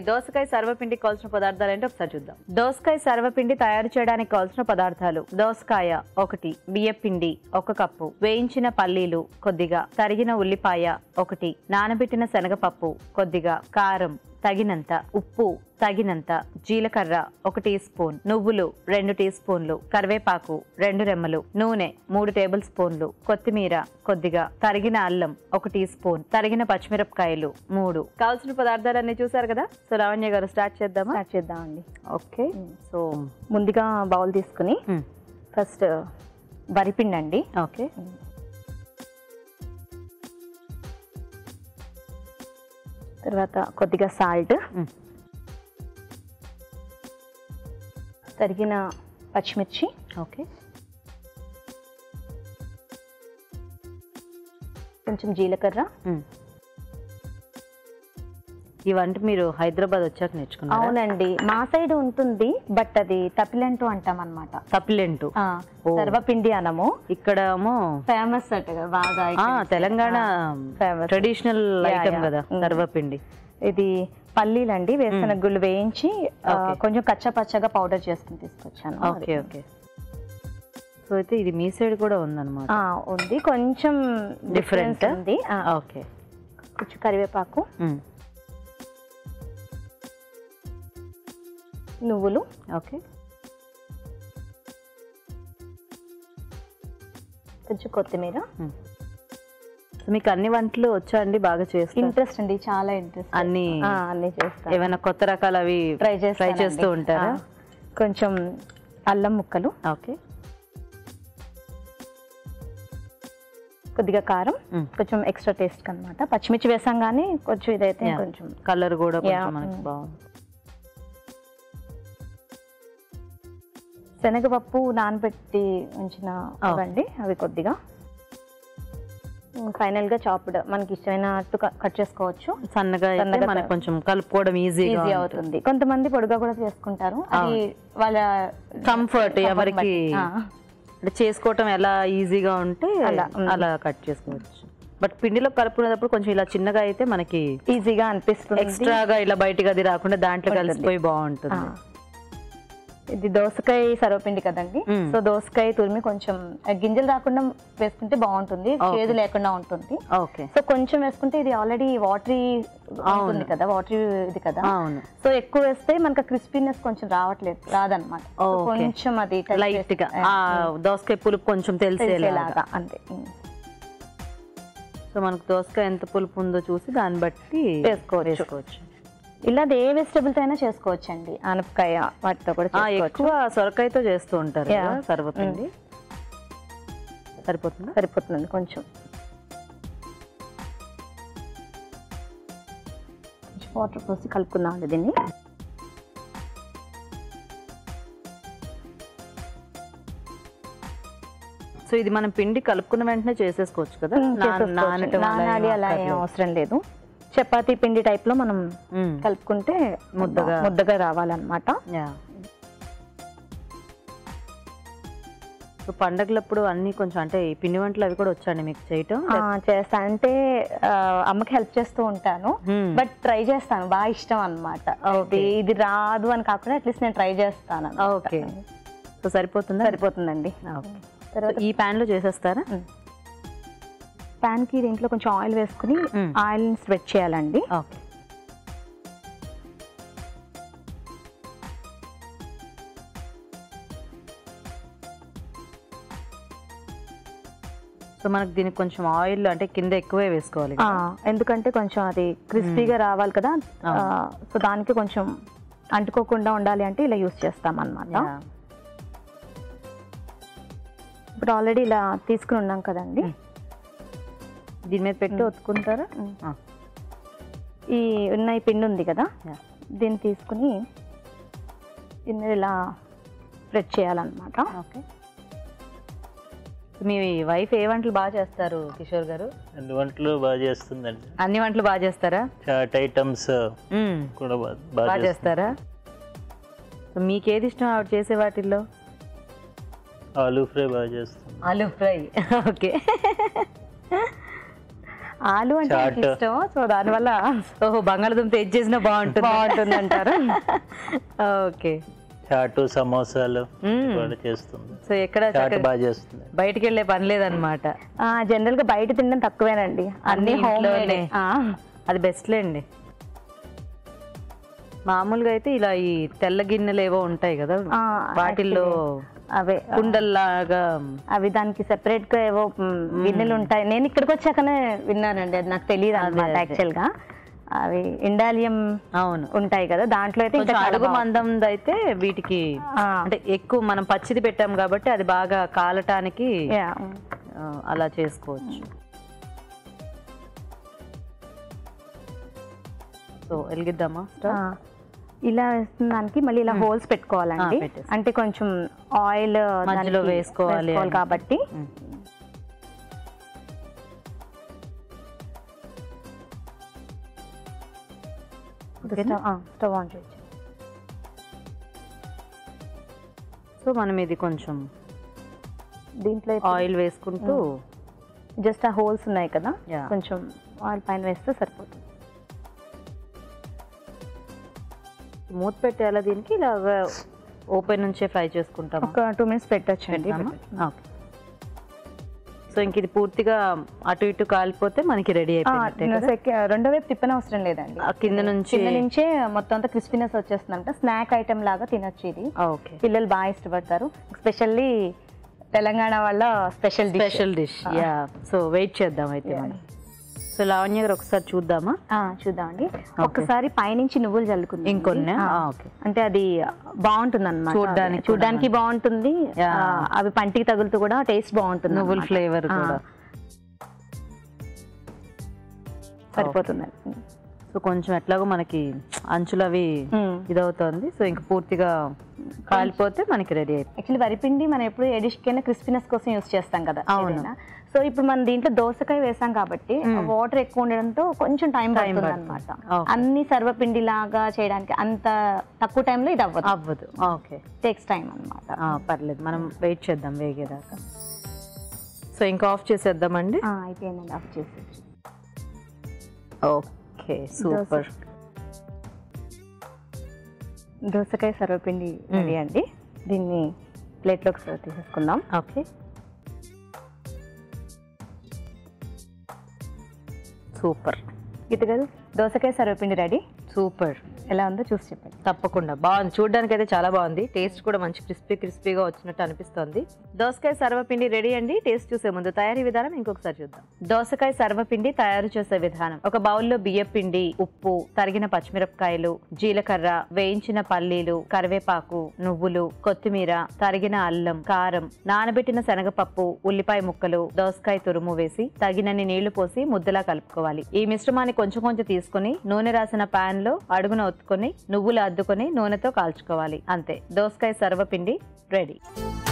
దోసకాయ సర్వపిండి కావాల్సిన పదార్థాలు ఏంటో ఒకసారి చూద్దాం దోసకాయ సర్వపిండి తయారు చేయడానికి కావాల్సిన పదార్థాలు దోసకాయ ఒకటి బియ్యపిండి ఒక కప్పు వేయించిన పల్లీలు కొద్దిగా తరిగిన ఉల్లిపాయ ఒకటి నానబెట్టిన శనగపప్పు కొద్దిగా కారం తగినంత ఉప్పు తగినంత జీలకర్ర ఒక టీ స్పూన్ నువ్వులు రెండు టీ స్పూన్లు కరివేపాకు రెండు రెమ్మలు నూనె మూడు టేబుల్ స్పూన్లు కొత్తిమీర కొద్దిగా తరిగిన అల్లం ఒక టీ స్పూన్ తరిగిన పచ్చిమిరపకాయలు మూడు కావాల్సిన పదార్థాలన్నీ చూసారు కదా సో లావణ్య గారు స్టార్ట్ చేద్దామా స్టార్ట్ చేద్దామండి ఓకే సో ముందుగా బౌల్ తీసుకుని ఫస్ట్ వరిపిండి అండి ఓకే తర్వాత కొద్దిగా సాల్ట్ తరిగిన పచ్చిమిర్చి ఓకే కొంచెం జీలకర్ర ఈ వంట మీరు హైదరాబాద్ వచ్చాక నేర్చుకున్నారు అవునండి మా సైడ్ ఉంటుంది బట్ అది తపిలంటూ అంటాం అనమాట తప్పిలెంటు ఓ. సర్వపిండి అనము ఇక్కడేమో ఫేమస్ అట కదా బాగా ఆ, Telangana famous. Traditional Yeah, item yeah. కదా Mm. సర్వపిండి ఇది పల్లీలండి వేసిన గుళ్ళు వేయించి ఆ, Okay. కొంచెం కచ్చా పచ్చగా పౌడర్ చేసుకుని తీసుకొచ్చాను ఓకే ఓకే సో అయితే ఇది మీ సైడ్ కూడా ఉందన్నమాట ఆ, ఉంది కొంచెం Different? difference ఉంది ఆ, ఓకే కొంచెం కరివేపాకు నువ్వులు ఓకే కొంచెం కొత్తిమీర సో మీకు అన్ని వంటలు వచ్చా అండి బాగా చేస్తారు ఇంట్రెస్ట్ అండి చాలా ఇంట్రెస్ట్ అన్ని అన్ని చేస్తాను ఏమైనా కొత్త రకాలు అవి ట్రై ట్రై చేస్తానండి. చేస్తూ ఉంటారా ఆ, కొంచెం అల్లం ముక్కలు ఓకే కొద్దిగా కారం Mm. కొంచెం ఎక్స్ట్రా టేస్ట్ అన్నమాట పచ్చిమిర్చి వేసాం కానీ కొంచెం ఇదైతే Yeah. కొంచెం కలర్ కూడా కొంచెం Yeah, మనకి mm. బాగుంది శనగపప్పు నానబెట్టి ఉంచిన Oh. అవండి అవి కొద్దిగా ఫైనల్ గా చాప్డ్ మనకి ఇష్టమైనట్టు కట్ చేసుకోవచ్చు సన్నగా అయితే సన్నగా మనకు కొంచెం కలుపుకోవడం ఈజీగా ఈజీ అవుతుంది కొంతమంది పొడిగా కూడా చేసుకుంటారు అది వాళ్ళ కంఫర్ట్ ఎవరికి బట్టి. ఆ. అంటే చేసుకోవటం ఎలా ఈజీగా ఉంటే అలా, mm. అలా కట్ చేసుకోవచ్చు బట్ పిండిలో కలుపుకునేటప్పుడు కొంచెం ఇలా చిన్నగా అయితే మనకి ఈజీగా అనిపిస్తుంది ఎక్స్ట్రాగా ఇలా బయటికి అది రాకుండా దాంట్లో ఉంటుంది. కలిసిపోయి ఆ. బాగుంటుంది ఇది దోసకాయ సర్వపిండి కదండి మ్మ్. సో దోసకాయ తురిమి కొంచెం ఆ, గింజలు రాకుండా వేసుకుంటే బాగుంటుంది Okay. చేదు లేకుండా ఉంటుంది ఓకే సో కొంచెం వేసుకుంటే ఇది ఆల్రెడీ వాటరీ ఉంటుంది కదా వాటరీ ఇది కదా అవును సో ఎక్కువ వేస్తే మనకు క్రిస్పీనెస్ కొంచెం రావట్లేదు రాదనమాట సో Okay. కొంచెం అది touch లైట్ గా చేసి- ఆ దోసకాయ పులుపు కొంచెం తెలిసేలాగా తెలిసేలాగా అంతే మ్మ్. సో మనకు దోసకాయ ఎంత పులుపు ఉందో చూసి దాన్ని బట్టి వేసుకోవచ్చు. వేసుకోవచ్చు ఇలా అది ఏ వెజిటబుల్స్ అయినా చేసుకోవచ్చు అండి ఆనపకాయ వాటితో కూడా ఆ, చేసుకోవచ్చు ఎక్కువ సొరకాయతో చేస్తూ ఉంటారు Yeah. కదా, సర్వపిండి సరిపోతుందా సరిపోతుందండి కొంచెం వాటర్ పోసి కలుపుకుందాం అండి దీన్ని సో ఇది మనం పిండి కలుపుకున్న వెంటనే చేసేసుకోవచ్చు కదా మ్మ్, నాన- చేసేసుకోవచ్చు. నానటం అలా నానాలి ఏం అలా ఏం అక్కర్లేదు. అవసరం లేదు చపాతీ పిండి టైప్ లో మనం మ్మ్. కలుపుకుంటే ముద్దగా. ముద్దగా రావాలన్నమాట యా సో పండగలప్పుడు అన్ని కొంచెం అంటే ఈ పిండి వంటలు అవి కూడా వచ్చండి మీకు చేయటం ఆ, చేస్తా అంటే ఆ, అమ్మకి హెల్ప్ చేస్తూ ఉంటాను మ్మ్. బట్ ట్రై చేస్తాను బాగా ఇష్టం అనమాట Okay. ఇది రాదు అని కాకుండా అట్లీస్ట్ నేను ట్రై చేస్తాను అన్నమాట. ఓకే సో సరిపోతుందా సరిపోతుందండి ఓకే తర్వాత ఈ pan లో చేసేస్తారా పాన్ కి దీంట్లో కొంచెం ఆయిల్ వేసుకుని మ్మ్. ఆయిల్ స్ప్రెడ్ చేయాలండి ఓకే సో మనకు దీనికి కొంచెం ఆయిల్ అంటే కింద ఎక్కువే వేసుకోవాలి ఆ, ఎందుకంటే కొంచెం అది క్రిస్పీగా రావాలి కదా ఆ, సో దానికి కొంచెం అంటుకోకుండా ఉండాలి అంటే ఇలా యూస్ చేస్తాం అనమాట యా. ఇప్పుడు ఆల్రెడీ ఇలా తీసుకుని ఉన్నాం కదండి దీని మీద పెట్టి ఒత్తుకుంటారా మ్మ్. ఆ, ఈ ఉన్న ఈ పిండి ఉంది కదా యా. దీన్ని తీసుకుని దీని మీద ఇలా స్ప్రెడ్ చేయాలన్నమాట ఓకే మీ వైఫ్ ఏ వంటలు బాగా చేస్తారు కిషోర్ గారు అన్ని వంటలు బాగా చేస్తుందండి అన్ని వంటలు బాగా చేస్తారా చాట్ ఐటమ్స్ మ్మ్. కూడా బా- బాగా బాగా చేస్తారు చేస్తారా సో మీకేది ఇష్టం ఆవిడ చేసే వాటిల్లో ఆలూ ఫ్రై బాగా చేస్తుంది ఆలూ ఫ్రై ఓకే ఆలు అంటే నాకు చాట్. ఇష్టం సో దానివల్ల ఓహో బంగాళదుంప ఏది చేసినా బాగుంటుంది బాగుంటుంది అంటారు ఓకే చాటు సమోసాలు మ్మ్. కూడా చేస్తుంది సో ఎక్కడ చాట్ చక్కగా బాగా చేస్తుంది బయటికి వెళ్ళే పని లేదనమాట జనరల్ గా బయట తినడం తక్కువేనండి అన్ని అన్ని హోమ్ ఇంట్లోనే. అది బెస్ట్లేండి మామూలుగా అయితే ఇలా ఈ తెల్ల గిన్నెలు ఏవో ఉంటాయి కదా ఆ, వాటిల్లో అవే కుండల్లాగా అవి దానికి సెపరేట్ గా ఏవో మ్, గిన్నెలు ఉంటాయి నేను ఇక్కడికి వచ్చాకనే విన్నానండి అది నాకు తెలియదు అనమాట అదే. యాక్చువల్ గా అవి ఇండాలియం అవును ఉంటాయి కదా దాంట్లో అయితే ఇంకా కొంచెం చాలా అడుగు బాగుంటుంది. మందం అయితే వీటికి ఆ. అంటే ఎక్కువ మనం పచ్చిది పెట్టాం కాబట్టి అది బాగా కాలటానికి Yeah. ఆ, అలా చేసుకోవచ్చు సో వెలిగిద్దామా ఆ, ఇలా వేస్తున్న దానికి మళ్ళీ ఇలా హోల్స్ పెట్టుకోవాలండి ఆ, పెట్టేసి. అంటే కొంచెం ఆయిల్ మధ్యలో వేసుకోవాలి అని. కాబట్టి ఉమ్. ఓకేనా? స్టవ్ ఆన్ చేయొచ్చు సో మనం ఇది కొంచెం దీంట్లో ఆయిల్ వేసుకుంటూ జస్ట్ ఆ హోల్స్ ఉన్నాయి కదా Yeah. కొంచెం ఆయిల్ పైన వేస్తే సరిపోతుంది మూత పెట్టేయాలా దీనికి ఇలా ఓపెన్ నుంచే ఫ్రై చేసుకుంటాం ఒక టూ మినిట్స్ పెట్టొచ్చండి ఓకే సో ఇంక ఇది పూర్తిగా అటు ఇటు కాలిపోతే మనకి రెడీ అయిపోయినట్టే కదా? సెక- రెండో వైపు తిప్పని అవసరం లేదండి ఆ కింద నుంచి కింద నుంచే మొత్తం అంతా క్రిస్పీనెస్ వచ్చేస్తుందంట స్నాక్ ఐటమ్ లాగా తినొచ్చు ఇది ఓకే పిల్లలు బాగా ఇష్టపడతారు ఎస్పెషల్లీ తెలంగాణ వల్ల special special dish yeah so wait చేద్దాం అయితే మనం సో లావణ్య గారు ఒకసారి చూద్దామా చూద్దామండి ఒక్కసారి పైనుంచి నువ్వులు చల్లుకుందాం ఇంకొన్ని ఆ, ఓకే అంటే అది బాగుంటుంది అనమాట చూడ్డానికి చూడడానికి బాగుంటుంది Yeah. ఆ, అవి పంటికి తగులుతూ కూడా టేస్ట్ బాగుంటుంది నువ్వుల అన్నమాట. ఫ్లేవర్ ఆ, కూడా సరిపోతుంది సో కొంచెం ఎట్లాగో మనకి అంచులు అవి మ్మ్. ఇదవుతోంది సో ఇంక పూర్తిగా కాలిపోతే మనకి రెడీ అయిపోయింది యాక్చువల్లీ వరిపిండి మనం ఎప్పుడు ఏ డిష్ కైనా క్రిస్పీనెస్ కోసం యూస్ చేస్తాం కదా అవును. ఏదైనా. సో ఇప్పుడు మనం దీంట్లో దోసకాయ వేసాం కాబట్టి వాటర్ ఎక్కువ ఉండడంతో కొంచెం టైం Time పడుతుంది పడుతుంది. అనమాట Okay. అన్ని సర్వపిండి లాగా చేయడానికి అంత తక్కువ టైంలో ఇది అవ్వదు అవ్వదు ఓకే టేక్స్ టైం అనమాట పర్లేదు మనం వెయిట్ చేద్దాం వేగేదాకా సో ఇంకా ఆఫ్ చేసేద్దామండి అయిపోయిందండి ఆఫ్ చేసి ఓకే సూపర్ దోసకాయ సర్వపిండి రెడీ అండి దీన్ని ప్లేట్లోకి సర్వ్ తీసేసుకుందాం ఓకే సూపర్ గీత గారు దోసకాయ సర్వపిండి రెడీ సూపర్ ఎలా ఉందో చూసి చెప్పండి తప్పకుండా బాగుంది చూడడానికి అయితే చాలా బాగుంది టేస్ట్ కూడా మంచి క్రిస్పీ క్రిస్పీగా వచ్చినట్టు అనిపిస్తోంది దోసకాయ సర్వపిండి రెడీ అండి టేస్ట్ చూసే ముందు తయారీ విధానం ఇంకొకసారి చూద్దాం దోసకాయ సర్వపిండి తయారు చేసే విధానం ఒక బౌల్లో బియ్య పిండి ఉప్పు తరిగిన పచ్చిమిరపకాయలు జీలకర్ర వేయించిన పల్లీలు కరివేపాకు నువ్వులు కొత్తిమీర తరిగిన అల్లం కారం నానబెట్టిన శనగపప్పు ఉల్లిపాయ ముక్కలు దోసకాయ తురుము వేసి తగినన్ని నీళ్లు పోసి ముద్దలా కలుపుకోవాలి ఈ మిశ్రమాన్ని కొంచెం కొంచెం తీసుకుని నూనె రాసిన పాన్ లో అడుగున ఒత్తుకొని నువ్వులు అద్దుకొని నూనెతో కాల్చుకోవాలి అంతే దోసకాయ సర్వపిండి రెడీ